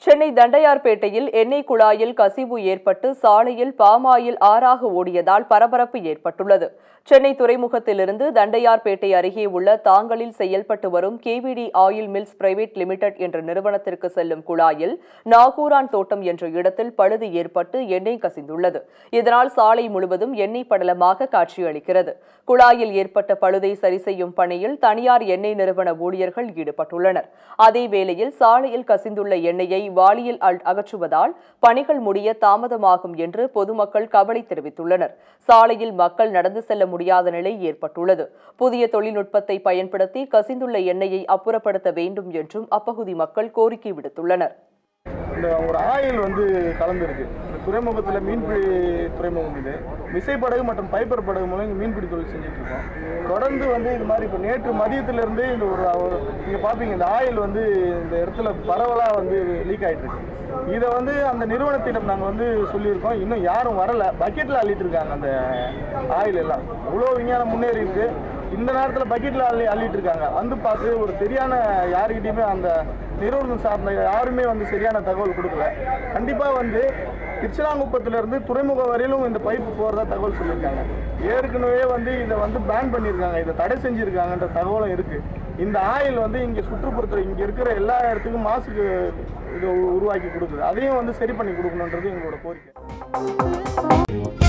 சென்னை தண்டையார்பேட்டையில் எண்ணெய் குழாயில் கசிவு ஏற்பட்டு சாலையில் பாமாயில் ஆறாக ஓடியதால் பரபரப்பு ஏற்பட்டுள்ளது சென்னை துறைமுகத்திலிருந்து தண்டையார்பேட்டை அருகே உள்ள தாங்கலில் செயல்பட்டு வரும் KVD oil mills private limited என்ற நிறுவனத்திற்கு செல்லும் குழாயில் நாகூரான் தோட்டம் என்ற இடத்தில் பழுது ஏற்பட்டு எண்ணெய் கசிந்துள்ளது இதனால் சாலை முழுவதும் எண்ணெய் படலமாக காட்சியளிக்கிறது குழாயில் ஏற்பட்ட பழுதை சரி செய்யும் பணியில் தனியார் எண்ணெய் நிறுவன ஊழியர்கள் ஈடுபட்டுள்ளனர் அதே வேளையில் சாலையில் கசிந்துள்ள எண்ணெயை வாளியில் அல்- அகற்றுவதால் பணிகள் முடிய தாமதமாகும் என்று பொதுமக்கள் கவலை தெரிவித்துள்ளனர் சாலையில் மக்கள் நடந்து செல்ல முடியாத நிலை ஏற்பட்டுள்ளது புதிய தொழில்நுட்பத்தை பயன்படுத்தி கசிந்துள்ள எண்ணெயை அப்புறப்படுத்த வேண்டும் என்றும் அப்பகுதி மக்கள் கோரிக்கை விடுத்துள்ளனர் இந்த ஒரு ஆயில் வந்து கலந்துருக்கு இந்த துறைமுகத்தில் மீன்பிடி துறைமுகம் இது விசைப்படகு மற்றும் பைப்பர் படகு மூலம் இங்கே மீன்பிடி தொழில் செஞ்சுட்டு இருக்கோம் தொடர்ந்து வந்து இது மாதிரி இப்போ நேற்று மதியத்திலிருந்து இந்த ஒரு ஒரு- நீங்க பார்ப்பீங்க இந்த ஆயில் வந்து இந்த இடத்துல பரவலாக வந்து லீக் ஆயிட்டு இருக்கு இதை வந்து அந்த நிறுவனத்திடம் நாங்கள் வந்து சொல்லியிருக்கோம் இன்னும் யாரும் வரல பக்கெட்டில் அள்ளிட்டு இருக்காங்க அந்த ஆயில் எல்லாம் இவ்வளோ விஞ்ஞானம் முன்னேறி இருக்கு இந்த நேரத்தில் பக்கெட்டில் அள்ளி அள்ளிட்டு இருக்காங்க வந்து பார்த்து ஒரு சரியான யாருக்கிட்டையுமே அந்த நிறுவனம் சார்ந்த யாருமே வந்து சரியான தகவல் கொடுக்கல கண்டிப்பாக வந்து திருச்சிராங்குப்பத்திலிருந்து துறைமுகம் வரையிலும் இந்த பைப்பு போகிறதா தகவல் சொல்லியிருக்காங்க ஏற்கனவே வந்து இதை வந்து பேன் பண்ணியிருக்காங்க இதை தடை செஞ்சுருக்காங்கன்ற தகவலும் இருக்குது இந்த ஆயில் வந்து இங்கே சுற்றுப்புறத்தில் இங்கே இருக்கிற எல்லா இடத்துக்கும் மாசுக்கு இது உருவாக்கி கொடுக்குது அதையும் வந்து சரி பண்ணி கொடுக்கணுன்றது எங்களோட கோரிக்கை